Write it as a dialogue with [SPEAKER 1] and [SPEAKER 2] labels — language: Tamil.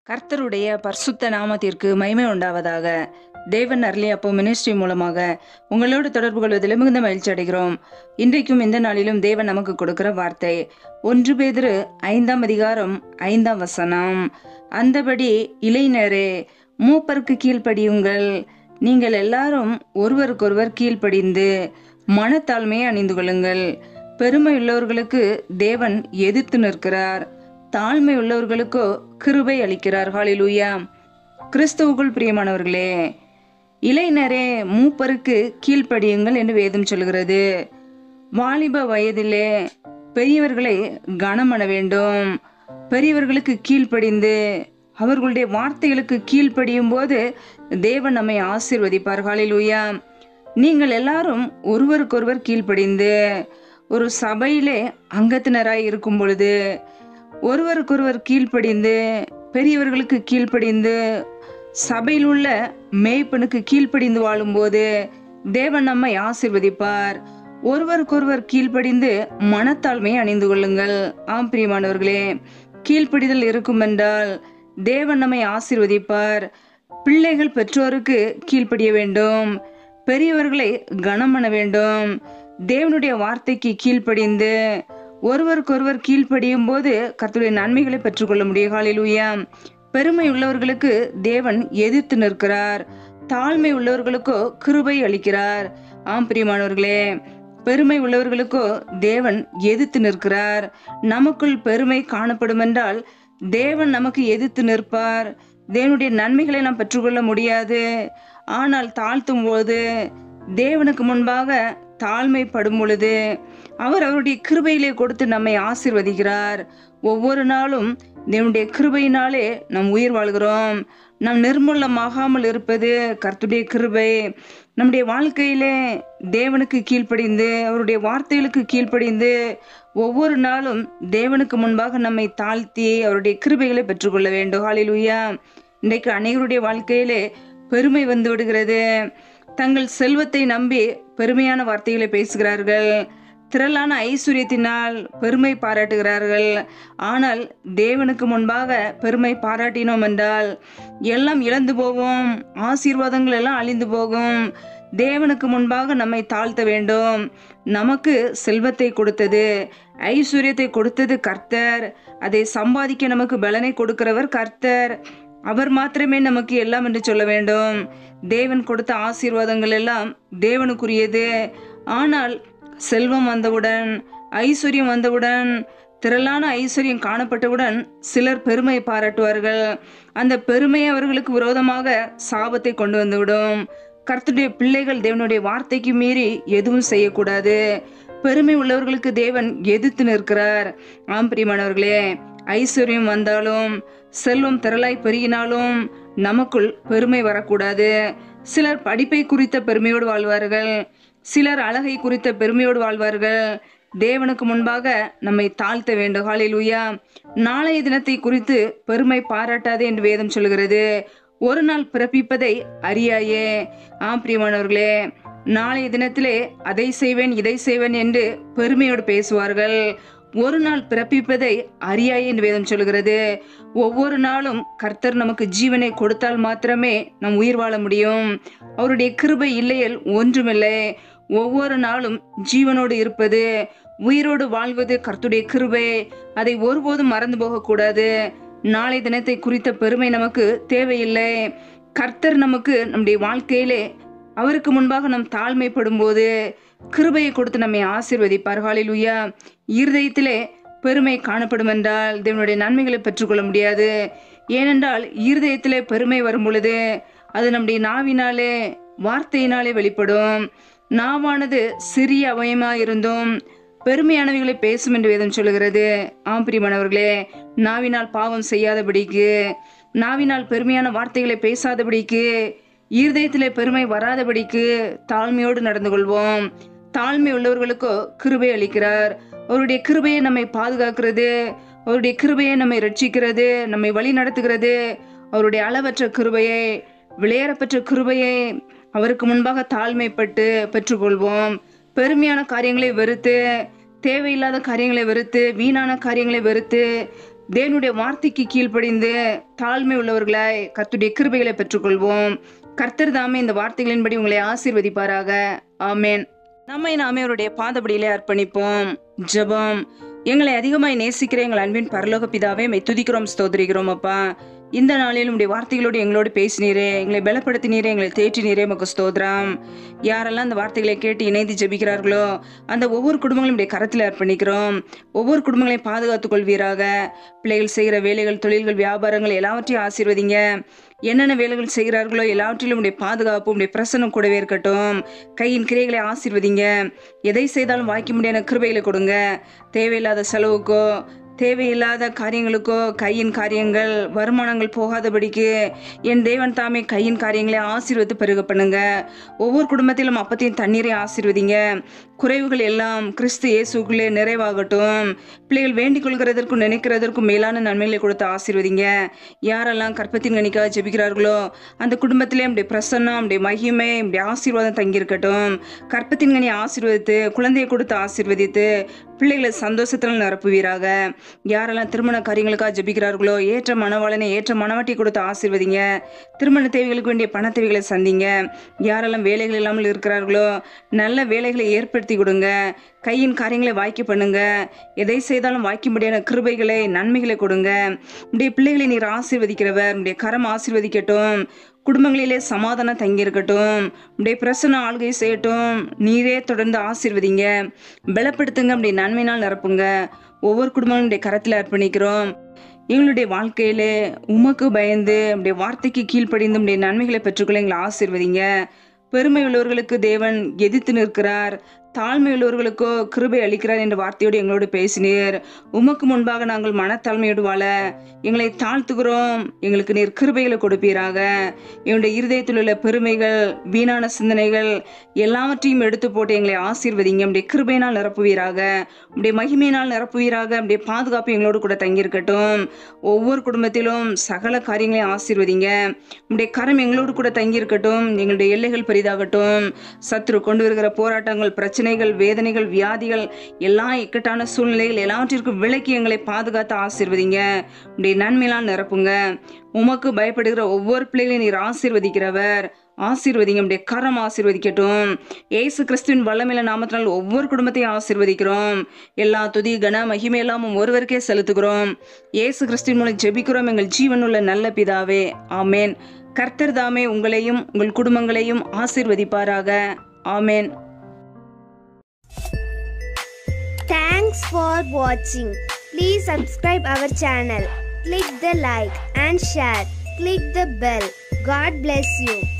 [SPEAKER 1] கர்த்தருடைய பரிசுத்த நாமத்திற்கு மகிமை உண்டாவதாக தேவன் அருளி அப்போ மினிஸ்ட்ரி மூலமாக உங்களோடு தொடர்பு கொள்வதில் மிகுந்த மகிழ்ச்சி அடைகிறோம் இன்றைக்கும் இந்த நாளிலும் தேவன் நமக்கு கொடுக்கிற வார்த்தை ஒன்று பேதிரு ஐந்தாம் அதிகாரம் ஐந்தாம் வசனம் அந்தபடி இளைஞரே மூப்பருக்கு கீழ்ப்படியுங்கள் நீங்கள் எல்லாரும் ஒருவருக்கொருவர் கீழ்ப்படிந்து மனத்தாழ்மையை அணிந்து கொள்ளுங்கள் பெருமை உள்ளவர்களுக்கு தேவன் எதிர்த்து நிற்கிறார் தாழ்மை உள்ளவர்களுக்கோ கிருபை அளிக்கிறார் ஹalleluya கிறிஸ்துவுக்குள் பிரியமானவர்களே இளைஞரே மூப்பருக்கு கீழ்ப்படியுங்கள் என்று வேதம் சொல்கிறது வாலிப வயதிலே பெரியவர்களை கனம் பண்ண வேண்டும் பெரியவர்களுக்கு கீழ்ப்படிந்து அவர்களுடைய வார்த்தைகளுக்கு கீழ்ப்படியும் போது தேவன் நம்மை ஆசீர்வதிப்பார் ஹalleluya நீங்கள் எல்லாரும் ஒருவருக்கொருவர் கீழ்ப்படிந்து ஒரு சபையிலே அங்கத்தினராய் இருக்கும் பொழுது ஒருவருக்கொருவர் கீழ்ப்படிந்து பெரியவர்களுக்கு கீழ்ப்படிந்து சபையில் உள்ள மேய்ப்பனுக்கு கீழ்ப்படிந்து வாழும்போது தேவன் நம்மை ஆசிர்வதிப்பார் ஒருவருக்கொருவர் கீழ்ப்படிந்து மனத்தாழ்மையை அணிந்து கொள்ளுங்கள் ஆம் பிரியமானவர்களே கீழ்ப்படிதல் இருக்கும் என்றால் தேவன் நம்மை ஆசிர்வதிப்பார் பிள்ளைகள் பெற்றோருக்கு கீழ்ப்படிய வேண்டும் பெரியவர்களை கனம் பண்ண வேண்டும் தேவனுடைய வார்த்தைக்கு கீழ்ப்படிந்து ஒருவருக்கொருவர் கீழ்ப்படியும் போது கர்த்தருடைய நன்மைகளை பெற்றுக்கொள்ள முடியும் ஹalleluya பெருமை உள்ளவர்களுக்கு தேவன் எதிர்த்து நிற்கிறார் தாழ்மை உள்ளவர்களுக்கோ கிருபை அளிக்கிறார் ஆம் பிரியமானவர்களே பெருமை உள்ளவர்களுக்கோ தேவன் எதிர்த்து நிற்கிறார் நமக்குள் பெருமை காணப்படும் என்றால் தேவன் நமக்கு எதிர்த்து நிற்பார் தேவனுடைய நன்மைகளை நாம் பெற்றுக்கொள்ள முடியாது ஆனால் தாழ்த்தும் போது தேவனுக்கு முன்பாக தாழ்மைப்படும் பொழுது அவர் அவருடைய கிருபையிலே கொடுத்து நம்மை ஆசிர்வதிக்கிறார் ஒவ்வொரு நாளும் தேவனுடைய கிருபையினாலே நாம் உயிர் வாழ்கிறோம் நாம் நிர்மூலமாகாமல் இருப்பது கர்த்துடைய கிருபை நம்முடைய வாழ்க்கையிலே தேவனுக்கு கீழ்ப்படிந்து அவருடைய வார்த்தைகளுக்கு கீழ்ப்படிந்து ஒவ்வொரு நாளும் தேவனுக்கு முன்பாக நம்மை தாழ்த்தி அவருடைய கிருபைகளை பெற்றுக்கொள்ள வேண்டும் ஹalleluya இன்றைக்கு அனைவருடைய வாழ்க்கையிலே பெருமை வந்து விடுகிறது தங்கள் செல்வத்தை நம்பி பெருமையான வார்த்தைகளை பேசுகிறார்கள் திரளான ஐஸ்வர்யத்தினால் பெருமை பாராட்டுகிறார்கள் ஆனால் தேவனுக்கு முன்பாக பெருமை பாராட்டினோம் என்றால் எல்லாம் இழந்து போகும் ஆசீர்வாதங்கள் எல்லாம் அழிந்து போகும் தேவனுக்கு முன்பாக நம்மை தாழ்த்த வேண்டும் நமக்கு செல்வத்தை கொடுத்தது ஐஸ்வர்யத்தை கொடுத்தது கர்த்தர் அதை சம்பாதிக்க நமக்கு பலனை கொடுக்கிறவர் கர்த்தர் அவர் மாத்திரமே நமக்கு எல்லாம் என்று சொல்ல வேண்டும் தேவன் கொடுத்த ஆசீர்வாதங்கள் எல்லாம் தேவனுக்குரியது ஆனால் செல்வம் வந்தவுடன் ஐஸ்வர்யம் வந்தவுடன் திரளான ஐஸ்வர்யம் காணப்பட்டவுடன் சிலர் பெருமை பாராட்டுவார்கள் அந்த பெருமை அவர்களுக்கு விரோதமாக சாபத்தை கொண்டு வந்துவிடும் கர்த்தருடைய பிள்ளைகள் தேவனுடைய வார்த்தைக்கு மீறி எதுவும் செய்யக்கூடாது பெருமை உள்ளவர்களுக்கு தேவன் எதிர்த்து நிற்கிறார் ஆம் பிரியமானவர்களே ஐஸ்வர்யம் வந்தாலும் செல்வம் திரளாய் பெருகினாலும் நமக்குள் பெருமை வரக்கூடாது சிலர் படிப்பை குறித்த பெருமையோடு வாழ்வார்கள் சிலர் அழகை குறித்த பெருமையோடு வாழ்வார்கள் தேவனுக்கு முன்பாக நம்மை தாழ்த்த வேண்டும் ஹalleluya நாளைய தினத்தை குறித்து பெருமை பாராட்டாதே என்று வேதம் சொல்கிறது ஒரு நாள் பிறப்பிப்பதை அறியாயே ஆம் பிரியமானவர்களே நாளைய தினத்திலே அதை செய்வேன் இதை செய்வேன் என்று பெருமையோடு பேசுவார்கள் ஒரு நாள் பிறப்பிப்பதை அறியாய் என்று வேதம் சொல்கிறது ஒவ்வொரு நாளும் கர்த்தர் நமக்கு ஜீவனை கொடுத்தால் மாத்திரமே நம் உயிர் வாழ முடியும் அவருடைய கிருபை இல்லையல் ஒன்றுமில்லை ஒவ்வொரு நாளும் ஜீவனோடு இருப்பது உயிரோடு வாழ்வது கர்த்துடைய கிருபை அதை ஒருபோதும் மறந்து போகக்கூடாது நாளை தினத்தை குறித்த பெருமை நமக்கு தேவையில்லை கர்த்தர் நமக்கு நம்முடைய வாழ்க்கையிலே அவருக்கு முன்பாக நம் தாழ்மைப்படும் போது கிருபையை கொடுத்து நம்மை ஆசீர்வதிப்பார் ஹalleluya இருதயத்திலே பெருமை காணப்படும் என்றால் தேவனுடைய நன்மைகளை பெற்றுக்கொள்ள முடியாது ஏனென்றால் இருதயத்திலே பெருமை வரும் பொழுது அது நம்முடைய நாவினாலே வார்த்தையினாலே வெளிப்படும் நாவானது சிறிய அவயமா இருந்தும் பெருமையானவைகளை பேசும் என்று வேதம் சொல்லுகிறது ஆம் பிரியமானவர்களே நாவினால் பாவம் செய்யாதபடிக்கு நாவினால் பெருமையான வார்த்தைகளை பேசாதபடிக்கு இருதயத்திலே பெருமை வராதபடிக்கு தாழ்மையோடு நடந்து கொள்வோம் தாழ்மை உள்ளவர்களுக்கோ கிருபை அளிக்கிறார் அவருடைய கிருபையை நம்மை பாதுகாக்கிறது அவருடைய கிருபையை நம்மை ரட்சிக்கிறது நம்மை வழி நடத்துகிறது அவருடைய அளவற்ற கிருபையை விளையாடப்பெற்ற கிருபையை அவருக்கு முன்பாக தாழ்மைப்பட்டு பெற்றுக்கொள்வோம் பெருமையான காரியங்களை வெறுத்து தேவையில்லாத காரியங்களை வெறுத்து வீணான காரியங்களை வெறுத்து தேவனுடைய வார்த்தைக்கு கீழ்ப்படிந்து தாழ்மை உள்ளவர்களாய் கர்த்தருடைய கிருபைகளை பெற்றுக்கொள்வோம் கர்த்தர் தாமே இந்த வார்த்தைகளின்படி உங்களை ஆசீர்வதிப்பாராக ஆமேன் நம்மை நாமே அவருடைய பாதபடியிலே அர்ப்பணிப்போம் ஜெபம் எங்களை அதிகமாய் நேசிக்கிற எங்கள் அன்பின் பரலோக பிதாவே மெய் துதிக்கிறோம் ஸ்தோத்திரிக்கிறோம் அப்பா இந்த நாளில் உடைய வார்த்தைகளோடு எங்களோடு பேசினீரே எங்களை பலப்படுத்தினீரே எங்களை தேற்றினீரே மக்கு ஸ்தோத்ரம் யாரெல்லாம் அந்த வார்த்தைகளை கேட்டு இணைந்து ஜெபிக்கிறார்களோ அந்த ஒவ்வொரு குடும்பங்களும் உடைய கரத்தில் அர்ப்பணிக்கிறோம் ஒவ்வொரு குடும்பங்களையும் பாதுகாத்துக் கொள்வீராக பிள்ளைகள் செய்கிற வேலைகள் தொழில்கள் வியாபாரங்கள் எல்லாவற்றையும் ஆசீர்வதிங்க என்னென்ன வேலைகள் செய்கிறார்களோ எல்லாவற்றிலும் உடைய பாதுகாப்பு உடைய பிரசனம் கூடவே இருக்கட்டும் கையின் கிரைகளை ஆசீர்வதிங்க எதை செய்தாலும் வாய்க்க முடியாத கிருபைகளை கொடுங்க தேவையில்லாத செலவுக்கோ தேவையில்லாத காரியங்களுக்கோ கையின் காரியங்கள் வருமானங்கள் போகாதபடிக்கு என் தேவன் தாமே கையின் காரியங்களை ஆசீர்வத்து பெருக பண்ணுங்க ஒவ்வொரு குடும்பத்திலும் அப்பத்தையும் தண்ணீரை ஆசீர்வதிங்க குறைவுகள் எல்லாம் கிறிஸ்து இயேசுக்குள்ளே நிறைவாகட்டும் பிள்ளைகள் வேண்டிக் கொள்கிறதற்கும் நினைக்கிறதற்கும் மேலான நன்மைகளை கொடுத்து ஆசீர்வதிங்க யாரெல்லாம் கற்பத்தின் கணிக்காக ஜெபிக்கிறார்களோ அந்த குடும்பத்திலே நம்முடைய பிரசன்னம் நம்முடைய மகிமை நம்முடைய ஆசீர்வாதம் தங்கியிருக்கட்டும் கற்பத்தின் கனி ஆசீர்வதித்து குழந்தையை கொடுத்து ஆசீர்வதித்து பிள்ளைகளை சந்தோஷத்தில் நிரப்புவீராக யாரெல்லாம் திருமண காரியங்களுக்காக ஜெபிக்கிறார்களோ ஏற்ற மனவாளனை ஏற்ற மனவாட்டி கொடுத்து ஆசீர்வதிங்க திருமண தேவைகளுக்கு வேண்டிய பண தேவைகளை சந்திங்க யாரெல்லாம் வேலைகள் இல்லாமல் இருக்கிறார்களோ நல்ல வேலைகளை ஏற்படுத்தி கொடுங்க கையின் காரியங்களை வாய்க்க பண்ணுங்க எதை செய்தாலும் வாய்க்க முடியாத கிருபைகளை நன்மைகளை கொடுங்க உடைய பிள்ளைகளை நீர் ஆசீர்வதிக்கிறவர் உடைய கரம் ஆசீர்வதிக்கட்டும் குடும்பங்களிலே சமாதானம் தங்கியிருக்கட்டும் உடைய பிரசன ஆளுகை செய்யட்டும் நீரே தொடர்ந்து ஆசீர்வதிங்க பலப்படுத்துங்க அப்படி நன்மையினால் நிரப்புங்க ஒவ்வொரு குடும்பங்களுடைய கரத்தில் அர்ப்பணிக்கிறோம் எங்களுடைய வாழ்க்கையிலே உமக்கு பயந்து அப்படியே வார்த்தைக்கு கீழ்ப்படிந்து உடைய நன்மைகளை பெற்றுக்கொள்ள எங்களை ஆசீர்வதிங்க பெருமை உள்ளவர்களுக்கு தேவன் எதிர்த்து நிற்கிறார் தாழ்மை உள்ளவர்களுக்கோ கிருபை அளிக்கிறார் என்ற வார்த்தையோடு எங்களோடு பேசினீர் உமக்கு முன்பாக நாங்கள் மனத்தாழ்மையோடு வாழ எங்களை தாழ்த்துகிறோம் எங்களுக்கு நீர் கிருபைகளை கொடுப்பீராக எங்களுடைய இருதயத்தில் உள்ள பெருமைகள் வீணான சிந்தனைகள் எல்லாவற்றையும் எடுத்து போட்டு எங்களை ஆசீர்வதிங்க உடைய கிருபையினால் நிரப்புவீராக உடைய மகிமையினால் நிரப்புவீராக உடைய பாதுகாப்பு எங்களோடு கூட தங்கியிருக்கட்டும் ஒவ்வொரு குடும்பத்திலும் சகல காரியங்களையும் ஆசீர்வதிங்க உடைய கரம் எங்களோடு கூட தங்கியிருக்கட்டும் எங்களுடைய எல்லைகள் பெரிதாகட்டும் சத்ரு கொண்டு வருகிற போராட்டங்கள் பிரச்சனைகள் வேதனைகள் வியாதிகள் எல்லா இக்கட்டான சூழ்நிலைகள் எல்லாவற்றிற்கும் விலக்கி எங்களை பாதுகாத்து ஆசீர்வதிங்க உடைய நன்மையெல்லாம் நிரப்புங்க உமக்கு பயப்படுகிற ஒவ்வொரு பிள்ளைகளையும் நீர் ஆசீர்வதிக்கிறவர் ஆசீர்வதிங்க உடைய கரம் ஆசீர்வதிக்கட்டும் ஏசு கிறிஸ்துவின் வல்லமையில நாமத்தினால் ஒவ்வொரு குடும்பத்தையும் ஆசீர்வதிக்கிறோம் எல்லா துதி கன மகிமை எல்லாமும் ஒருவருக்கே செலுத்துகிறோம் ஏசு கிறிஸ்துவின் மூலம் ஜெபிக்கிறோம் எங்கள் ஜீவனுள்ள நல்ல பிதாவே ஆமேன் கர்த்தர் தாமே உங்களையும் உங்கள் குடும்பங்களையும் ஆசீர்வதிப்பாராக ஆமேன்
[SPEAKER 2] Thanks for watching. Please subscribe our channel. Click the like and share. Click the bell. God bless you.